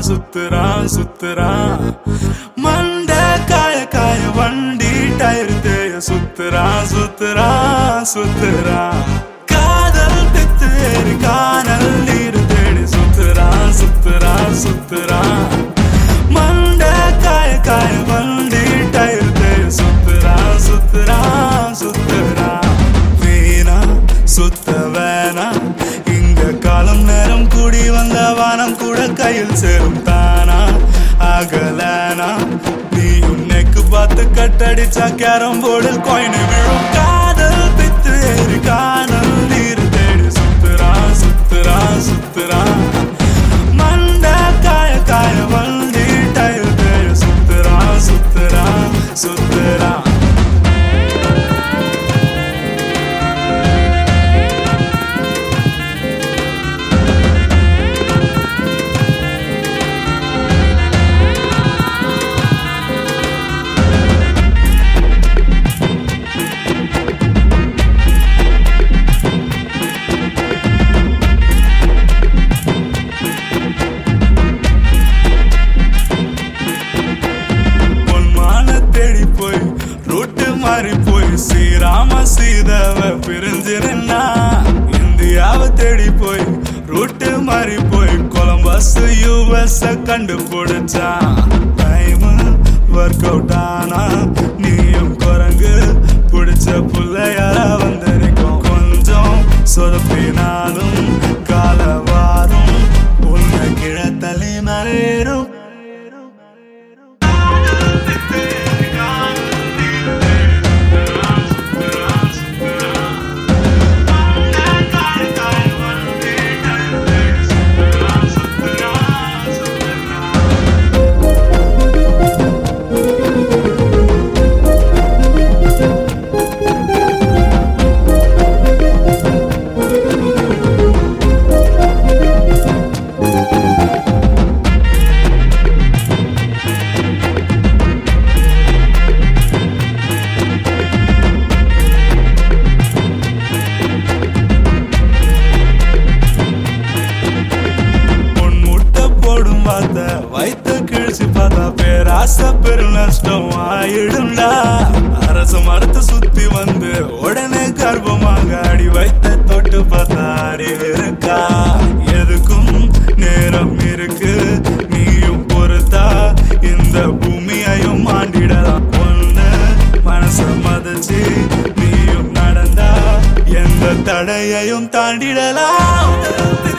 சுத்துறான் சுத்துறான் மண்ட காய காய வண்டி டயர் தேய சுத்துறான் சுத்துறான் சுத்துறான் காதல் பித்து ஏறி காணல் நீர் தேடி சுத்துறான் சுத்துறான் சுத்துறான் மண்ட காய காய வண்டி டயர் தேய சுத்துறான் சுத்துறான் சுத்துறான் வீணா சுத்த வேணா இங்க காலம் நேரம் கூடி வந்த வானம் கூட கையில் சேரும் தானா ஆகலானா நீயும் நெக்கு பார்த்து கட்டடிச்சா கேரம் போர்டில் கோயின் விழும் காதல் பித்து ஏறி காணல் நீர் தேடி சுத்துறான் சுத்துறான் சுத்துறான் மண்ட காய காய வண்டி டயர் தேடி சுத்துறான் சுத்துறான் சுத்துறான் பொன்மான தேடி போய் ரூட்டு மாறி போய் ஸ்ரீராம சீதாவ பிரிஞ்சிருந்தா இந்தியாவை தேடி போய் ரூட்டு மாறி போய் கொலம்பஸ் யூஎஸ் கண்டுபிடிச்சான் டைம் ஒர்க் அவுட் ஆனா நீயும் குரங்கு பிடிச்ச புள்ளையாரா வந்திருக்கும் கொஞ்சம் சொதப்பினாலும் கால வாரும் உன்னை கிழத்தலை மறையிடும் பொன் முட்டை போடும் வார்த்தை வைத்த கிழிச்சு பார்த்தா பேராசை பெரு நஷ்டம் ஆயிடும்டா அரசு மரத்தை சுத்தி வந்து உடனே கர்ப்பமாக அடி வைத்த தொட்டு பார்த்தா அறிவு இருக்கா எதுக்கும் நேரம் இருக்கு நீயும் பொறுத்தா இந்த பூமியையும் ஆண்டிடலாம் ஒண்ணு மனச மதச்சு நீயும் நடந்தா எந்த தடையையும் தாண்டிடலாம்